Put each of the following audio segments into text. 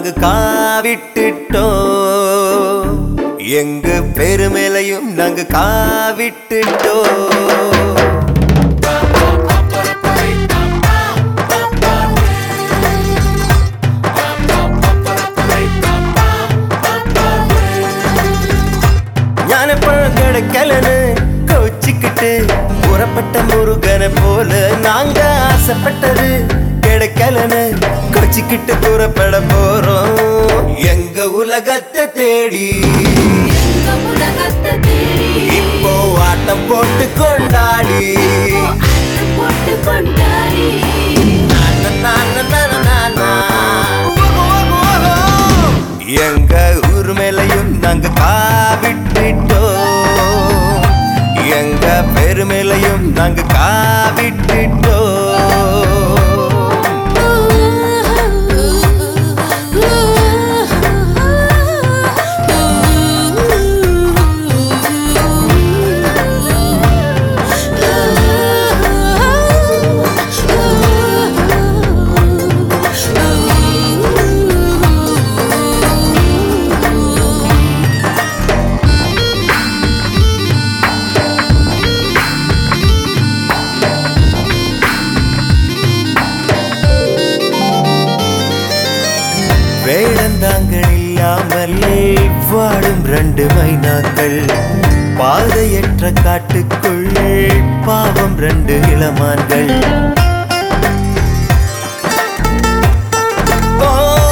நாங்க காவிட்டுட்டோம் எங்க பெருமேலையும் நாங்க காவிட்டுட்டோம் ஞானப்பழம் கிடைக்கலன்னு கோச்சிக்கிட்டு புறப்பட்ட முருகனை போல நாங்க ஆசைப்பட்டது கிடைக்கலன்னு கோச்சிக்கிட்டு புறப்பட போறோம் எங்க உலகத்தை தேடி எங்க உலகத்தை தேடி இப்போ ஆட்டம் போட்டு கொண்டாடி ஆட்டம் போட்டு கொண்டாடி நான, நான, நான, நானா. எங்க ஊர் மேலையும் நாங்க காவிட்டுட்டோம் எங்க பெருமேலையும் நாங்க காவிட்டுட்டோம் வேடந்தாங்கள் இல்லாமல் வாழும் ரெண்டு மைனாக்கள் பாதையற்ற காட்டுக்குள் பாவம் ரெண்டு இளமான்கள் ஓ,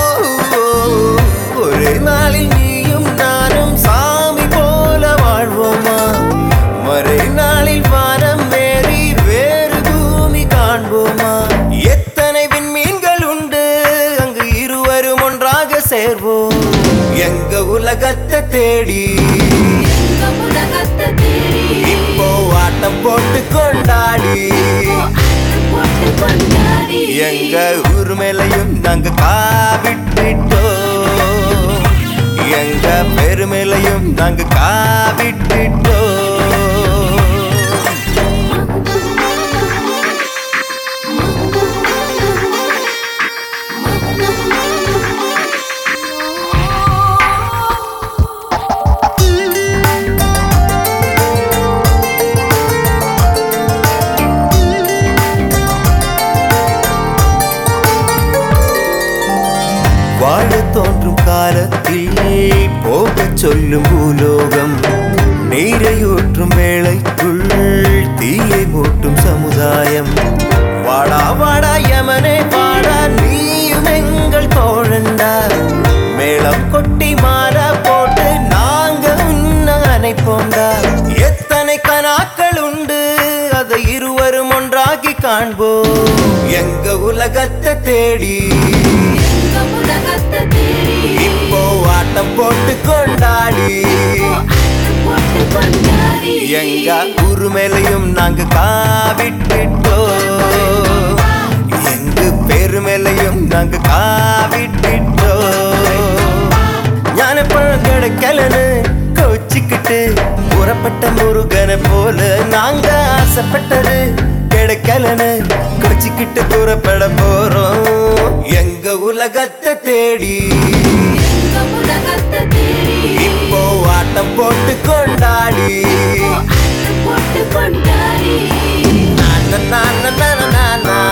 ஒரே நாளில் நீயும் நானும் சாமி போல வாழ்வோமா மறை நாளில் வானம் மேறி வேறு பூமி காண்போமா எத்தனை விண்மீன்கள் உண்டு அங்கு இருவரும் ஒன்றாக சேர்வோம் எங்க உலகத்தை தேடி எங்க உலகத்தை தேடி இப்போ ஆட்டம் போட்டு கொண்டாடி ஆட்டம் போட்டு கொண்டாடி எங்க ஊர் மேலையும் நாங்க காவிட்டுட்டோம் எங்க பெருமேலையும் நாங்க காவிட்டுட்டோம் வாழ தோன்றும் காலத்தில் போகச் சொல்லும் பூலோகம் நீரையூற்றும் வேளைக்குள் தீயை மூட்டும் சமுதாயம் வாடா வாடா யமனே வாடா நீயும் எங்கள் தோழண்டா மேளம் கொட்டி மாறா போட்டு நாங்க உன்ன அணைப்போண்டா எத்தனை கனாக்கள் உண்டு அதை இருவரும் ஒன்றாகி காண்போம் எங்க உலகத்தை தேடி எங்க உலகத்தை தேடி இப்போ ஆட்டம் போட்டு கொண்டாடி ஆட்டம் போட்டு கொண்டாடி எங்க ஊரு மேலையும் நாங்க காவிட்டுட்டோம் எங்க பேரு மேலையும் நாங்க காவிட்டுட்டோம் ஞானப்பழம் கிடைக்கலன்னு கோச்சிக்கிட்டு புறப்பட்ட முருகனை போல நாங்க ஆசைப்பட்டது கிடைக்கலன்னு கோச்சிக்கிட்டு புறப்பட போறோம் எங்க உலகத்தை தேடி எங்க உலகத்தை தேடி இப்போ ஆட்டம் போட்டு கொண்டாடி ஆட்டம் போட்டு கொண்டாடி நான, நான, நான, நான.